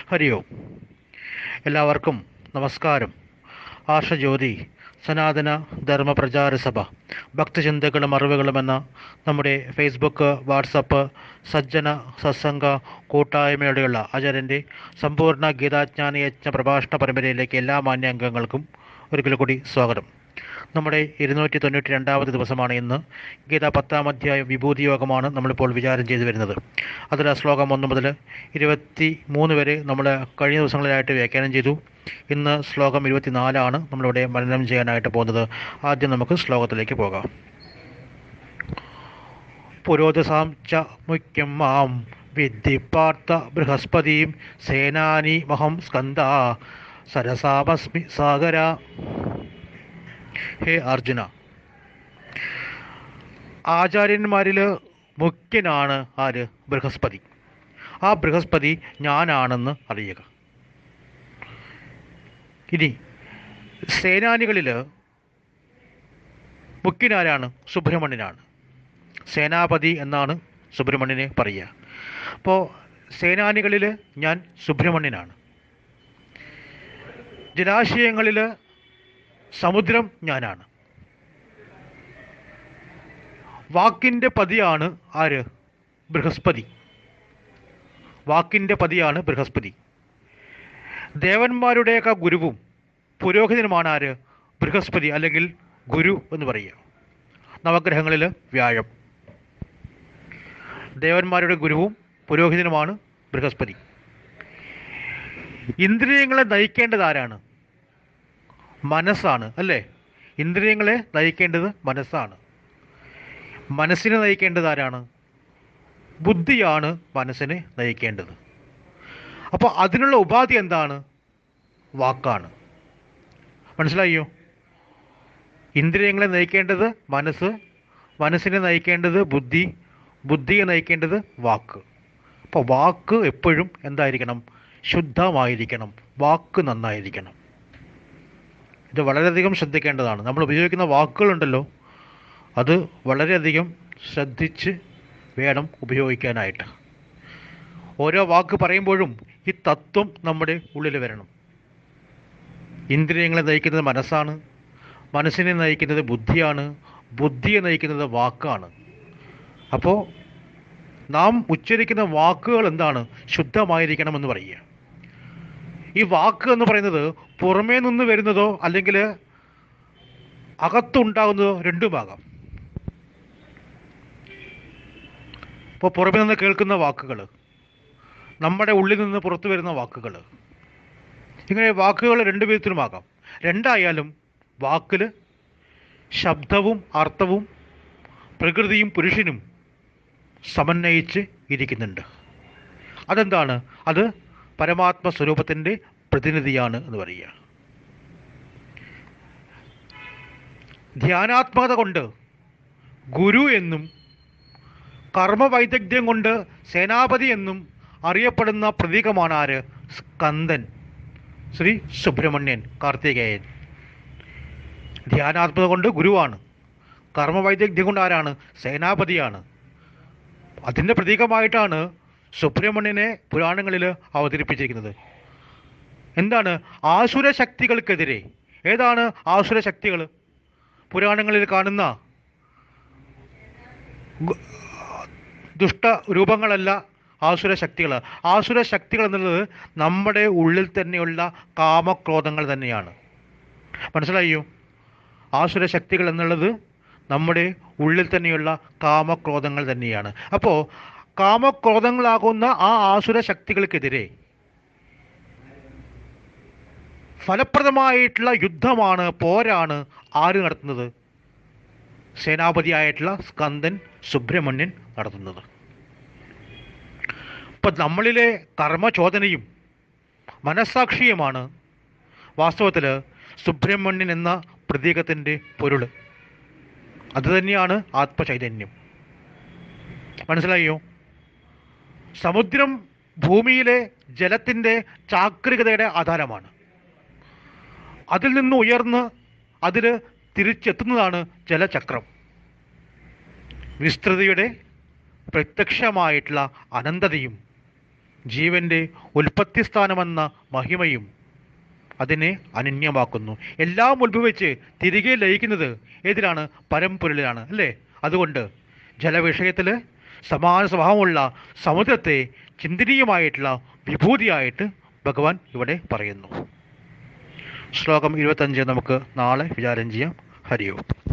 ഹരി ഓം എല്ലാവർക്കും നമസ്കാരം ആർഷജ്യോതി സനാതന ധർമ്മ പ്രചാര സഭ ഭക്തചിന്തകളും അറിവുകളും എന്ന നമ്മുടെ ഫേസ്ബുക്ക് വാട്സപ്പ് സജ്ജന സത്സംഗ കൂട്ടായ്മയോടെയുള്ള ആചാര്യൻ്റെ സമ്പൂർണ്ണ ഗീതാജ്ഞാന യജ്ഞ പ്രഭാഷണ പരമ്പരയിലേക്ക് എല്ലാ മാന്യാംഗങ്ങൾക്കും ഒരിക്കൽ കൂടി സ്വാഗതം നമ്മുടെ ഇരുന്നൂറ്റി തൊണ്ണൂറ്റി രണ്ടാമത് ദിവസമാണ് ഇന്ന് ഗീത പത്താം അധ്യായം വിഭൂതി യോഗമാണ് നമ്മളിപ്പോൾ വിചാരം ചെയ്തു വരുന്നത് അതിൽ ശ്ലോകം ഒന്ന് മുതൽ ഇരുപത്തി മൂന്ന് വരെ നമ്മൾ കഴിഞ്ഞ ദിവസങ്ങളിലായിട്ട് വ്യാഖ്യാനം ചെയ്തു ഇന്ന് ശ്ലോകം ഇരുപത്തിനാലാണ് നമ്മളിവിടെ മനനം ചെയ്യാനായിട്ട് പോകുന്നത് ആദ്യം നമുക്ക് ശ്ലോകത്തിലേക്ക് പോകാം പുരോധസാം ച മുഖ്യം മാം വിദ്ധിപ്പാർത്ഥ ബൃഹസ്പതിയും സേനാനി മഹം സ്കന്ദ സരസാമസ്മി സാഗര ഹേ അർജുന ആചാര്യന്മാരിൽ മുഖ്യനാണ് ആര് ബൃഹസ്പതി ആ ബൃഹസ്പതി ഞാനാണെന്ന് അറിയുക ഇനി സേനാനികളിൽ മുഖ്യനാരാണ് സുബ്രഹ്മണ്യനാണ് സേനാപതി എന്നാണ് സുബ്രഹ്മണ്യനെ പറയുക അപ്പോൾ സേനാനികളിൽ ഞാൻ സുബ്രഹ്മണ്യനാണ് ജലാശയങ്ങളിൽ സമുദ്രം ഞാനാണ് വാക്കിൻ്റെ പതിയാണ് ആര് ബൃഹസ്പതി വാക്കിൻ്റെ പതിയാണ് ബൃഹസ്പതി ദേവന്മാരുടെയൊക്കെ ഗുരുവും പുരോഹിതനുമാണ് ആര് ബൃഹസ്പതി അല്ലെങ്കിൽ ഗുരു എന്ന് പറയുക നവഗ്രഹങ്ങളിൽ വ്യാഴം ദേവന്മാരുടെ ഗുരുവും പുരോഹിതനുമാണ് ബൃഹസ്പതി ഇന്ദ്രിയങ്ങളെ നയിക്കേണ്ടത് ആരാണ് മനസ്സാണ് അല്ലേ ഇന്ദ്രിയങ്ങളെ നയിക്കേണ്ടത് മനസ്സാണ് മനസ്സിനെ നയിക്കേണ്ടത് ആരാണ് ബുദ്ധിയാണ് മനസ്സിനെ നയിക്കേണ്ടത് അപ്പോൾ അതിനുള്ള ഉപാധി എന്താണ് വാക്കാണ് മനസ്സിലായോ ഇന്ദ്രിയങ്ങളെ നയിക്കേണ്ടത് മനസ്സ് മനസ്സിനെ നയിക്കേണ്ടത് ബുദ്ധി ബുദ്ധിയെ നയിക്കേണ്ടത് വാക്ക് അപ്പോൾ വാക്ക് എപ്പോഴും എന്തായിരിക്കണം ശുദ്ധമായിരിക്കണം വാക്ക് നന്നായിരിക്കണം ഇത് വളരെയധികം ശ്രദ്ധിക്കേണ്ടതാണ് നമ്മൾ ഉപയോഗിക്കുന്ന വാക്കുകളുണ്ടല്ലോ അത് വളരെയധികം ശ്രദ്ധിച്ച് വേണം ഉപയോഗിക്കാനായിട്ട് ഓരോ വാക്ക് പറയുമ്പോഴും ഈ തത്വം നമ്മുടെ ഉള്ളിൽ വരണം ഇന്ദ്രിയങ്ങളെ നയിക്കുന്നത് മനസ്സാണ് മനസ്സിനെ നയിക്കുന്നത് ബുദ്ധിയാണ് ബുദ്ധിയെ നയിക്കുന്നത് വാക്കാണ് അപ്പോൾ നാം ഉച്ചരിക്കുന്ന വാക്കുകൾ എന്താണ് ശുദ്ധമായിരിക്കണമെന്ന് പറയുക ഈ വാക്ക് എന്ന് പറയുന്നത് പുറമേ നിന്ന് വരുന്നതോ അല്ലെങ്കിൽ അകത്തുണ്ടാകുന്നതോ രണ്ടുമാകാം ഇപ്പോൾ പുറമേ നിന്ന് കേൾക്കുന്ന വാക്കുകൾ നമ്മുടെ ഉള്ളിൽ നിന്ന് പുറത്തു വരുന്ന വാക്കുകൾ ഇങ്ങനെ വാക്കുകൾ രണ്ട് വിധത്തിലുമാകാം രണ്ടായാലും വാക്കിൽ ശബ്ദവും അർത്ഥവും പ്രകൃതിയും പുരുഷനും സമന്വയിച്ച് ഇരിക്കുന്നുണ്ട് അതെന്താണ് അത് പരമാത്മ സ്വരൂപത്തിൻ്റെ പ്രതിനിധിയാണ് എന്ന് പറയുക ധ്യാനാത്മകത കൊണ്ട് ഗുരു എന്നും കർമ്മവൈദഗ്ധ്യം കൊണ്ട് സേനാപതി എന്നും അറിയപ്പെടുന്ന പ്രതീകമാണ് ആര് സ്കന്ദൻ ശ്രീ സുബ്രഹ്മണ്യൻ കാർത്തികേയൻ ധ്യാനാത്മകത കൊണ്ട് ഗുരുവാണ് കർമ്മവൈദഗ്ധ്യം കൊണ്ട് ആരാണ് സേനാപതിയാണ് അതിൻ്റെ പ്രതീകമായിട്ടാണ് സുബ്രഹ്മണ്യനെ പുരാണങ്ങളിൽ അവതരിപ്പിച്ചിരിക്കുന്നത് എന്താണ് ആസുര ശക്തികൾക്കെതിരെ ഏതാണ് ആസുര ശക്തികൾ പുരാണങ്ങളിൽ കാണുന്ന ഗു- ദുഷ്ട രൂപങ്ങളല്ല ആസുര ശക്തികൾ ആസുര ശക്തികൾ എന്നുള്ളത് നമ്മുടെ ഉള്ളിൽ തന്നെയുള്ള കാമക്രോധങ്ങൾ തന്നെയാണ് മനസ്സിലായോ ആസുര ശക്തികൾ എന്നുള്ളത് നമ്മുടെ ഉള്ളിൽ തന്നെയുള്ള കാമക്രോധങ്ങൾ തന്നെയാണ് അപ്പോൾ കാമക്രോധങ്ങളാകുന്ന ആ ആസുര ശക്തികൾക്കെതിരെ ഫലപ്രദമായിട്ടുള്ള യുദ്ധമാണ് പോരാണ് ആര് നടത്തുന്നത് സേനാപതിയായിട്ടുള്ള സ്കന്ദൻ സുബ്രഹ്മണ്യൻ നടത്തുന്നത് ഇപ്പം നമ്മളിലെ കർമ്മചോദനയും മനസ്സാക്ഷിയുമാണ് വാസ്തവത്തിൽ സുബ്രഹ്മണ്യൻ എന്ന പ്രതീകത്തിൻ്റെ പൊരുൾ അതുതന്നെയാണ് ആത്മചൈതന്യം മനസ്സിലായോ സമുദ്രം ഭൂമിയിലെ ജലത്തിൻ്റെ ചാക്രികതയുടെ ആധാരമാണ് അതിൽ നിന്ന് ഉയർന്ന് അതിൽ തിരിച്ചെത്തുന്നതാണ് ജലചക്രം വിസ്തൃതിയുടെ പ്രത്യക്ഷമായിട്ടുള്ള അനന്തതയും ജീവന്റെ ഉൽപ്പത്തി സ്ഥാനമെന്ന മഹിമയും അതിനെ അനന്യമാക്കുന്നു എല്ലാം ഉത്ഭവിച്ച് തിരികെ ലയിക്കുന്നത് ഏതിലാണ് പരമ്പൊരുളിലാണ് അല്ലേ അതുകൊണ്ട് ജലവിഷയത്തിൽ സമാന സ്വഭാവമുള്ള സമുദ്രത്തെ ചിന്തനീയമായിട്ടുള്ള വിഭൂതിയായിട്ട് ഭഗവാൻ ഇവിടെ പറയുന്നു ശ്ലോകം ഇരുപത്തഞ്ച് നമുക്ക് നാളെ വിചാരം ചെയ്യാം ഹരിയോ